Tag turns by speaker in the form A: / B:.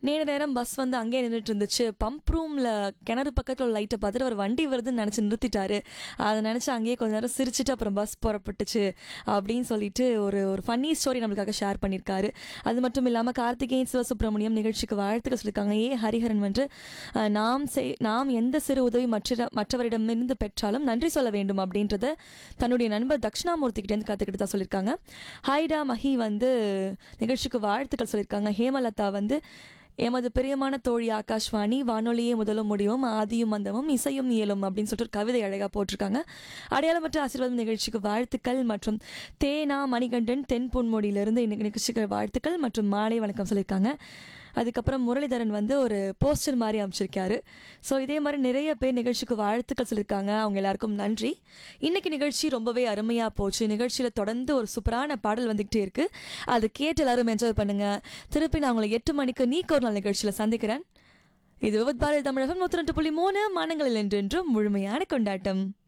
A: நேர நேரம் பஸ் வந்து அங்கேயே நின்றுட்டு இருந்துச்சு பம்ப் ரூமில் கிணறு பக்கத்தில் லைட்டை பார்த்துட்டு அவர் வண்டி வருதுன்னு நினச்சி நிறுத்திட்டாரு அதை நினச்சி அங்கேயே கொஞ்ச நேரம் சிரிச்சிட்டு அப்புறம் பஸ் புறப்பட்டுச்சு அப்படின்னு சொல்லிட்டு ஒரு ஒரு ஃபன்னி ஸ்டோரி நம்மளுக்காக ஷேர் பண்ணியிருக்காரு அது மட்டும் இல்லாமல் கார்த்திகேயன் சிவசுப்ரமணியம் நிகழ்ச்சிக்கு வாழ்த்துக்கள் சொல்லியிருக்காங்க ஏ ஹரிஹரன் வந்து அஹ், நாம் செய் நாம் எந்த சிறு உதவி மற்ற மற்றவரிடமிருந்து பெற்றாலும் நன்றி சொல்ல வேண்டும் அப்படின்றத தன்னுடைய நண்பர் தட்சிணாமூர்த்திகிட்டேருந்து கற்றுக்கிட்டு தான் சொல்லியிருக்காங்க ஹைடா மஹி வந்து நிகழ்ச்சிக்கு வாழ்த்துக்கள் சொல்லியிருக்காங்க ஹேமலதா வந்து எமது பிரியமான தோழி ஆகாஷ்வாணி வானொலியே முதலும் முடிவும் ஆதியும் மந்தமும் இசையும் இயலும் அப்படின்னு சொல்லிட்டு ஒரு கவிதை அழகாக போட்டிருக்காங்க அடையாளமற்ற ஆசீர்வாதம் நிகழ்ச்சிக்கு வாழ்த்துக்கள் மற்றும் தேனா மணிகண்டன் தென் பொன்முடியிலிருந்து இன்னைக்கு நிகழ்ச்சிக்கு வாழ்த்துக்கள் மற்றும் மாலை வணக்கம் சொல்லியிருக்காங்க அதுக்கப்புறம் முரளிதரன் வந்து ஒரு போஸ்டர் மாதிரி அமைச்சிருக்காரு ஸோ இதே மாதிரி நிறைய பேர் நிகழ்ச்சிக்கு வாழ்த்துக்கள் சொல்லியிருக்காங்க அவங்க எல்லாருக்கும் நன்றி இன்னைக்கு நிகழ்ச்சி ரொம்பவே அருமையாக போச்சு நிகழ்ச்சியில் தொடர்ந்து ஒரு சூப்பரான பாடல் வந்துக்கிட்டே இருக்கு அது கேட்டு எல்லாரும் என்ஜாய் பண்ணுங்க திருப்பி நான் உங்களை எட்டு மணிக்கு நீக்கு ஒரு நாள் நிகழ்ச்சியில் சந்திக்கிறேன் இது விபத் பாரதி தமிழகம் நூற்றி ரெண்டு புள்ளி மூணு மானங்களில் என்றென்றும் முழுமையான கொண்டாட்டம்